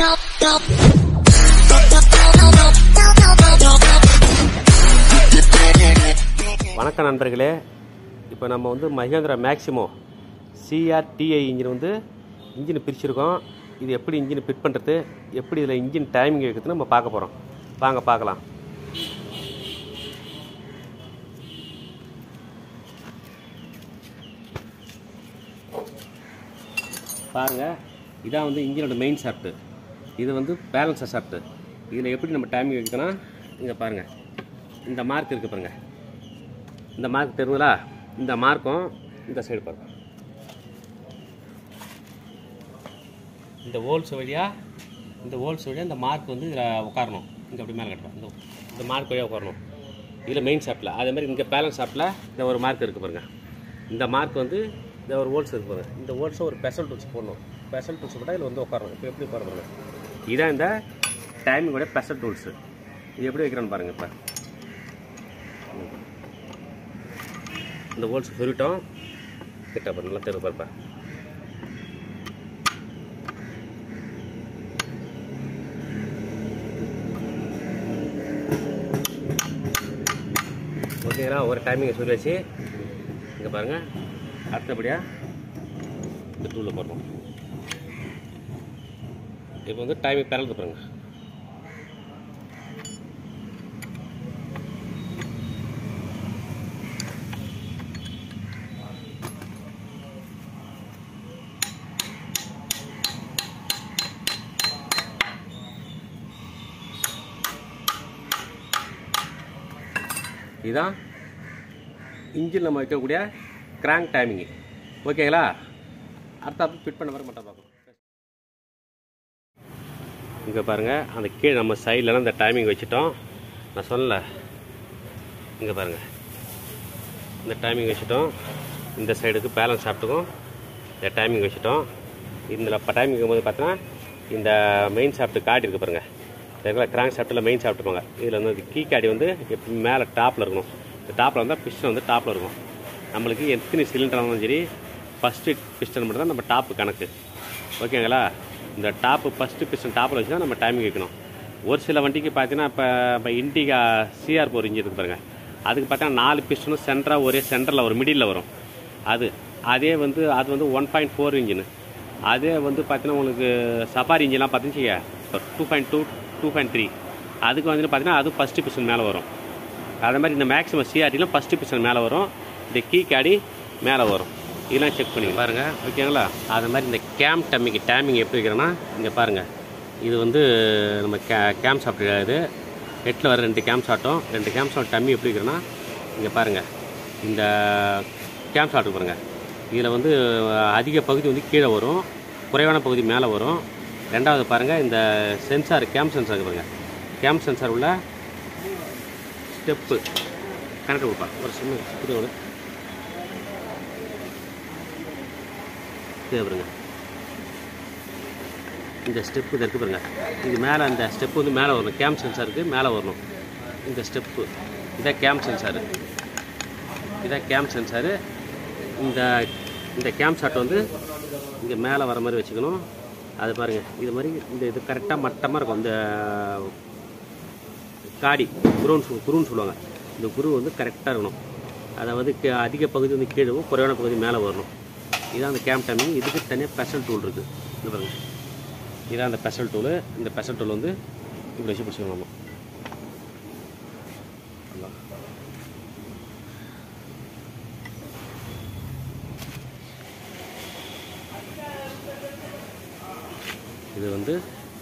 வணக்கம் நண்பர்களே இப்போ நம்ம வந்து மகேந்திரா மேக்ஸிமோ சிஆர்டிஐ இன்ஜின் வந்து இன்ஜினை பிரிச்சிருக்கோம் இது எப்படி இன்ஜினை ஃபிட் பண்ணுறது எப்படி இதில் இன்ஜின் டைமிங் வைக்கிறதுன்னு நம்ம பார்க்க போகிறோம் வாங்க பார்க்கலாம் பாருங்கள் இதான் வந்து இன்ஜினோட மெயின் ஷாஃப்ட்டு இது வந்து பேலன்சர் ஷாஃப்ட்டு இதில் எப்படி நம்ம டைமிங் வைக்கணும் இங்கே பாருங்கள் இந்த மார்க் இருக்குது பாருங்கள் இந்த மார்க் தெரியுங்களா இந்த மார்க்கும் இந்த சைடு பாருங்க இந்த ஹோல்ஸ் வழியாக இந்த ஹோல்ஸ் வழியாக இந்த மார்க் வந்து இதில் உட்காரணும் இங்கே அப்படி மேலே கட்டுறோம் இந்த இந்த மார்க் வழியாக உட்காரணும் இதில் மெயின் ஷாப்பில் அதே மாதிரி இங்கே பேலன்ஸ் ஷாப்பில் இந்த ஒரு மார்க் இருக்குது பாருங்க இந்த மார்க் வந்து இந்த ஒரு ஹோல்ஸ் இருக்கு பாருங்க இந்த ஹோல்ஸை ஒரு ஸ்பெஷல் டூல்ஸ் போடணும் ஸ்பெஷல் டூல்ஸ் போட்டால் இதில் வந்து உட்காரணும் இப்போ எப்படி உட்கார பாருங்க இதான் இந்த டைமிங்கோட ஸ்பெஷல் டூல்ஸு இது எப்படி வைக்கிறோன்னு பாருங்கள் இப்போ இந்த ஹோல்ஸ் சொருவிட்டோம் கிட்ட பாரு நல்லா தெரு பாருப்பா ஓகேங்களா ஒரு டைமிங்கை சொல்லி வச்சு இங்கே பாருங்கள் அடுத்தபடியாக இந்த டூலில் போடுறோம் இப்போ வந்து டைமிங் பிறந்து பாருங்க இதுதான் இன்ஜின் நம்ம வைக்கக்கூடிய கிராங்க் டைமிங்கு ஓகேங்களா அடுத்த அப்போ ஃபிட் பண்ண வர மட்டும் பார்க்கணும் இங்கே பாருங்கள் அந்த கீழே நம்ம சைட்லலாம் இந்த டைமிங் வச்சுட்டோம் நான் சொல்லல இங்கே பாருங்கள் இந்த டைமிங் வச்சுட்டோம் இந்த சைடுக்கு பேலன்ஸ் சாப்பிட்டுக்கும் இந்த டைமிங் வச்சுட்டோம் இதில் இப்போ டைமிங் போது பார்த்தோன்னா இந்த மெயின் சாப்பிட்டு காட்டியிருக்கு பாருங்கள் ரெகுலர் கிராங்க் சாப்பிட்டில் மெயின் சாப்பிட்டுப்பாங்க இதில் வந்து இந்த கீ காடி வந்து எப்போ மேலே டாப்பில் இருக்கணும் இந்த டாப்பில் வந்தால் பிஸ்டன் வந்து டாப்பில் இருக்கும் நம்மளுக்கு எத்தனை சிலிண்டர் இருந்தாலும் சரி ஃபஸ்ட்டு பிஸ்டன் மட்டும் தான் நம்ம டாப்பு கணக்கு ஓகேங்களா இந்த டாப்பு ஃபஸ்ட்டு பிஸ்டன் டாப்பில் வச்சு தான் நம்ம டைமிங் வைக்கணும் ஒரு சில வண்டிக்கு பார்த்தீங்கன்னா இப்போ இப்போ இண்டிகா சிஆர் போர் இன்ஜின் இருக்கு பாருங்கள் அதுக்கு பார்த்தீங்கன்னா நாலு பிஸ்டனும் சென்டராக ஒரே சென்டரில் வரும் மிடில் வரும் அது அதே வந்து அது வந்து ஒன் பாயிண்ட் ஃபோர் இன்ஜின் அதே வந்து பார்த்தீங்கன்னா உங்களுக்கு சஃபாரி இன்ஜின்லாம் பார்த்தீங்கன்னா two point two two point three அதுக்கு வந்து பார்த்தீங்கன்னா அது ஃபஸ்ட்டு பிஸ்டன் மேலே வரும் அதே மாதிரி இந்த மேக்ஸிமம் சிஆர்டிலாம் ஃபஸ்ட்டு பிஸ்டன் மேலே வரும் இந்த கீ காடி மேலே வரும் இதெல்லாம் செக் பண்ணி பாருங்கள் ஓகேங்களா அது மாதிரி இந்த கேம் டம்மிக்கு டைமிங் எப்படி வைக்கிறேன்னா இங்கே பாருங்கள் இது வந்து நம்ம கே கேம் ஷாட் இது ஹெட்டில் வர ரெண்டு கேம் ஷாட்டும் ரெண்டு கேம் ஷாட் டம்மி எப்படி வைக்கிறேன்னா இங்கே பாருங்கள் இந்த கேம் ஷாட்டு பாருங்கள் இதில் வந்து அதிக பகுதி வந்து கீழே வரும் குறைவான பகுதி மேலே வரும் ரெண்டாவது பாருங்கள் இந்த சென்சார் கேம் சென்சார் பாருங்கள் கேம் சென்சார் உள்ள ஸ்டெப்பு கனெக்ட் கொடுப்பா ஒரு சின்ன இது ஒரு இது பாருங்க இந்த ஸ்டெப்பு இது இருக்குது பாருங்க இது மேலே அந்த ஸ்டெப்பு வந்து மேலே வரணும் கேம் சென்சாருக்கு மேலே வரணும் இந்த ஸ்டெப்பு இதான் கேம் சென்சாரு இதான் கேம் சென்சாரு இந்த இந்த கேம் ஷாட் வந்து இங்கே மேலே வர மாதிரி வச்சுக்கணும் அது பாருங்கள் இது மாதிரி இந்த இது கரெக்டாக மட்டமாக இருக்கும் இந்த காடி குருன்னு சொல் குருன்னு சொல்லுவாங்க இந்த குரு வந்து கரெக்டாக இருக்கணும் அதாவது கீ- அதிக பகுதி வந்து கீழவும் குறைவான பகுதி மேலே வரணும் இதான் அந்த கேம் டைமிங் இதுக்கு தனியாக ஸ்பெஷல் டூல் இருக்குது இந்த பாருங்க இதான் அந்த ஸ்பெஷல் டூலு இந்த ஸ்பெஷல் டூல் வந்து இப்படி வச்சு பிடிச்சிக்கணும் நம்ம அதான். இது வந்து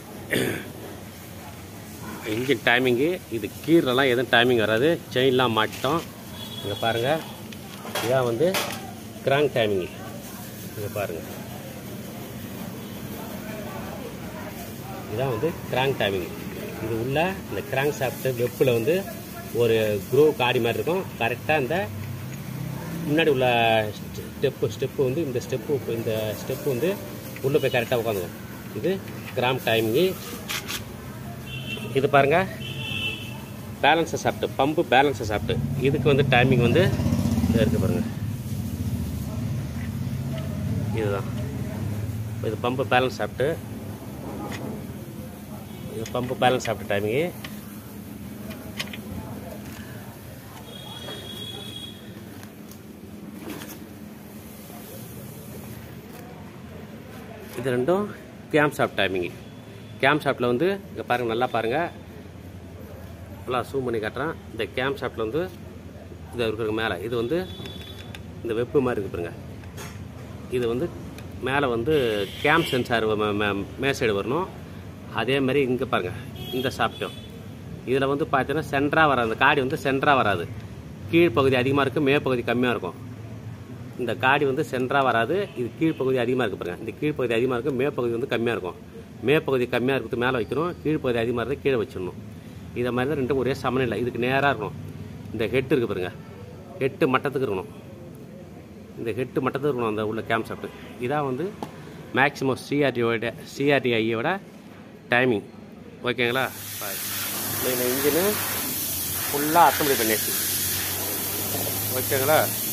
இன்ஜின் டைமிங்கு இது கீரெல்லாம் எதுவும் டைமிங் வராது செயின்லாம் மாட்டோம் இங்கே பாருங்கள் இதான் வந்து கிராங்க் டைமிங்கு இங்கே பாருங்கள் இதான் வந்து கிராங்க் டைமிங் இது உள்ள இந்த கிராங்க் சாப்பிட்டு வெப்பில் வந்து ஒரு குரோ காடி மாதிரி இருக்கும் கரெக்டாக இந்த முன்னாடி உள்ள ஸ்டெப்பு ஸ்டெப்பு வந்து இந்த ஸ்டெப்பு இந்த ஸ்டெப்பு வந்து உள்ளே போய் கரெக்டாக உட்காந்துக்கும் இது கிராம் டைமிங்கு இது பாருங்க பேலன்ஸை சாப்பிட்டு பம்பு பேலன்ஸை சாப்பிட்டு இதுக்கு வந்து டைமிங் வந்து இது இருக்கு பாருங்க இதுதான் இது பம்பு பேலன்ஸ் சாப்பிட்டு இது பம்பு பேலன்ஸ் சாப்பிட்ட டைமிங்கு இது ரெண்டும் கேம் ஷாப் டைமிங்கு கேம் ஷாப்பில் வந்து இங்கே பாருங்கள் நல்லா பாருங்கள் நல்லா சூம் பண்ணி காட்டுறேன் இந்த கேம் ஷாப்பில் வந்து இது இருக்கிற மேலே இது வந்து இந்த வெப்பு மாதிரி இருக்கு பாருங்க இது வந்து மேலே வந்து கேம் சென்சார் மே சைடு வரணும் அதே மாதிரி இங்கே பாருங்கள் இந்த ஷாப்ட்டும் இதில் வந்து பார்த்தீங்கன்னா சென்டராக வராது அந்த காடி வந்து சென்டராக வராது கீழ்ப்பகுதி அதிகமாக இருக்கும் மேற்பகுதி கம்மியாக இருக்கும் இந்த காடி வந்து சென்டராக வராது இது கீழ்ப்பகுதி அதிகமாக இருக்கு பாருங்க இந்த கீழ்ப்பகுதி அதிகமாக இருக்கும் மேற்பகுதி வந்து கம்மியாக இருக்கும் மேற்பகுதி கம்மியாக இருக்கிறது மேலே வைக்கணும் கீழ்ப்பகுதி அதிகமாக இருந்தால் கீழே வச்சிடணும் இதை மாதிரி தான் ரெண்டும் ஒரே சமநிலை இதுக்கு நேராக இருக்கணும் இந்த ஹெட் இருக்கு பாருங்க ஹெட்டு மட்டத்துக்கு இருக்கணும் இந்த ஹெட்டு மட்டத்துக்கு இருக்கணும் அந்த உள்ள கேம் ஷாப்ட்டு இதான் வந்து மேக்ஸிமம் சிஆர்டியோட சிஆர்டிஐயோட டைமிங் ஓகேங்களா பாய் இந்த இன்ஜினு ஃபுல்லாக அசம்பிளி பண்ணியாச்சு ஓகேங்களா